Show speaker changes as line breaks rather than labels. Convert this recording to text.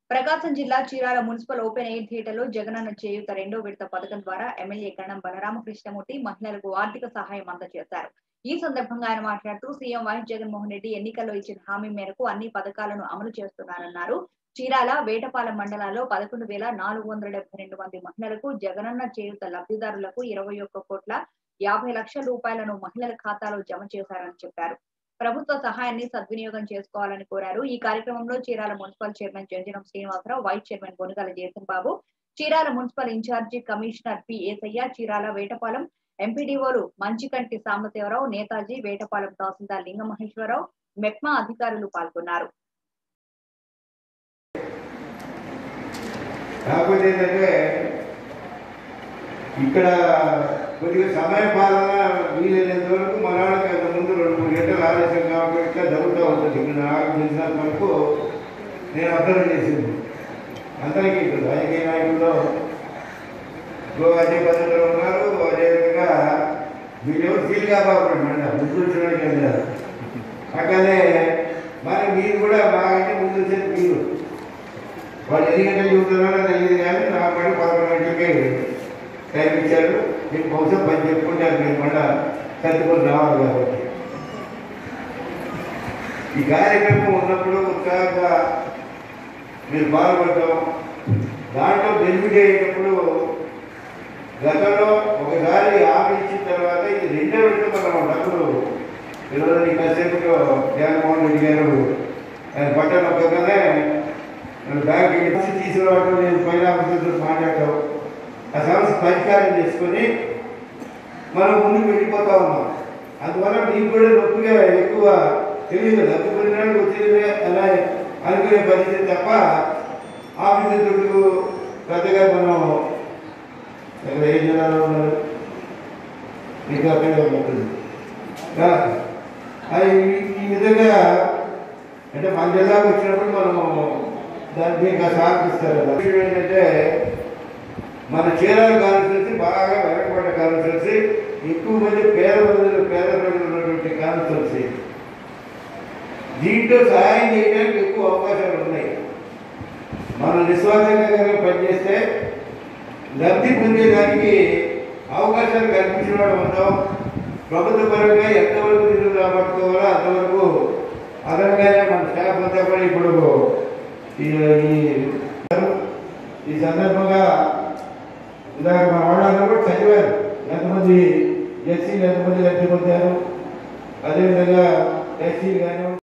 ప్రకాశం జిల్లా Chirala municipal open air theatre లో జగనన్న చేయూత రెండో విడత పథకం ద్వారా ఎమ్మెల్యే కణం బలరామకృష్ణమూర్తి మహిళలకు ఆర్థిక సహాయం అందజేశారు ఈ సందర్భంగా ఆయన మాట్లాడుతూ సీఎం వైఎస్ జగన్మోహన్ రెడ్డి ఎన్నికల్లో ఇచ్చిన హామీ మేరకు అన్ని పథకాలను అమలు చేస్తున్నారన్నారు చీరాల వేటపాలెం మండలాల్లో పదకొండు వేల నాలుగు వందల డెబ్బై రెండు మంది మహిళలకు జగనన్న చేయూత లబ్ధిదారులకు ఇరవై ఒక్క కోట్ల యాభై లక్షల రూపాయలను మహిళల ఖాతాలో జమ చేశారని చెప్పారు ప్రభుత్వ సహాయాన్ని సద్వినియోగం చేసుకోవాలని కోరారు ఈ కార్యక్రమంలో Chirala municipal chairman Janjanam Srinivasarao vice chairman Bonugala Jayasingh Babu Chirala municipal incharge commissioner P Yesayya Chirala Vetapalem ఎంపీడీఓలు మంచికంటి సాంబశివరావు నేతాజీ వేటపాలెం తహసీల్దార్ లింగ మహేశ్వరరావు మెప్మా అధికారులు పాల్గొన్నారు
కాకపోతే ఏంటంటే ఇక్కడ కొద్దిగా సమయ పాలన వీలైనంత వరకు మన వాళ్ళకి అంత ముందు రెండు మూడు గంటలు ఆలస్యం కాబట్టి ఇట్లా జరుగుతూ ఉంటుంది ఇక్కడ నాకు తెలిసినంత వరకు నేను అర్థం చేసింది అందరికీ ఇప్పుడు రాజకీయ నాయకుల్లో ఇప్పుడు అదే పద్ధతిలో ఉన్నారు అదేవిధంగా వీళ్ళెవరు ఫీల్ కాపాడు మేడం ముందు వచ్చినోడికి వెళ్ళారు అట్లానే మరి మీరు కూడా బాగా ముందు వచ్చేది మీరు వాళ్ళు ఎన్ని గంటలు చూస్తున్నారో తెలియదు కానీ నా పడి పదకొండు గంటలకే టైం ఇచ్చారు మీకు బహుశా పని చెప్పుకుంటారు మీరు మళ్ళా సర్దుకొని రావాలి కాబట్టి ఈ కార్యక్రమం ఉన్నప్పుడు ఉత్సాహంగా మీరు పాల్గొంటాం దాంట్లో బెనిఫిట్ అయ్యేటప్పుడు గతంలో ఒకసారి హామీ ఇచ్చిన తర్వాత ఇది రెండో విడత మనం డబ్బులు ఈరోజు ఈ కాసేపు జగన్మోహన్ రెడ్డి గారు ఆయన పట్టణ ఒక్కగానే మన బ్యాంక్ ఇచ్చి తీసుకురావటం నేను పైన ఆఫీసర్తో మాట్లాడటం ఆ సమస్య పరిష్కారం చేసుకొని మనం ముందుకు వెళ్ళిపోతా ఉన్నాం అందువల్ల మీకు కూడా నొప్పిగా ఎక్కువ తెలియదు లబ్ధి పొందినాడు వచ్చింది అలా అనుకునే పరిస్థితి తప్ప ఆఫీసర్ దుడ్డు పెద్దగా మనం ఇక్కడ ఏ జిల్లాలో ఉన్నారు మీకు అక్కడే ఉంటుంది ఆ, అది ఈ- ఈ విధంగా అంటే మన జిల్లాకు వచ్చినప్పుడు మనము దానికి ఇంకా సాగిస్తారు కదా విషయం ఏంటంటే మన చీరాల కాన్స్టిట్యూన్సీ బాగా వెనకబడ్డ కాన్స్టిట్యూన్సీ ఎక్కువ మంది పేద ప్రజలు పేద ప్రజలు ఉన్నటువంటి కాన్స్టిట్యూన్సీ దీంట్లో సహాయం చేయడానికి ఎక్కువ అవకాశాలు ఉన్నాయి మనం నిస్వార్థంగా కనుక పనిచేస్తే లబ్ధి పొందేదానికి అవకాశాలు కల్పించిన వాడు ఉంటాం ప్రభుత్వ పరంగా ఎంతవరకు నిధులు రాబట్టుకోవాలో అంతవరకు అదనంగానే మన స్టాఫ్ అంతా కూడా ఇప్పుడు ఈ ఈ- ఈ సందర్భంగా ఇందాక మన వాళ్ళందరూ కూడా చదివారు ఎంతమంది ఎస్సీలు ఎంతమంది లబ్ధి పొందారు అదేవిధంగా ఎస్సీలు కానీ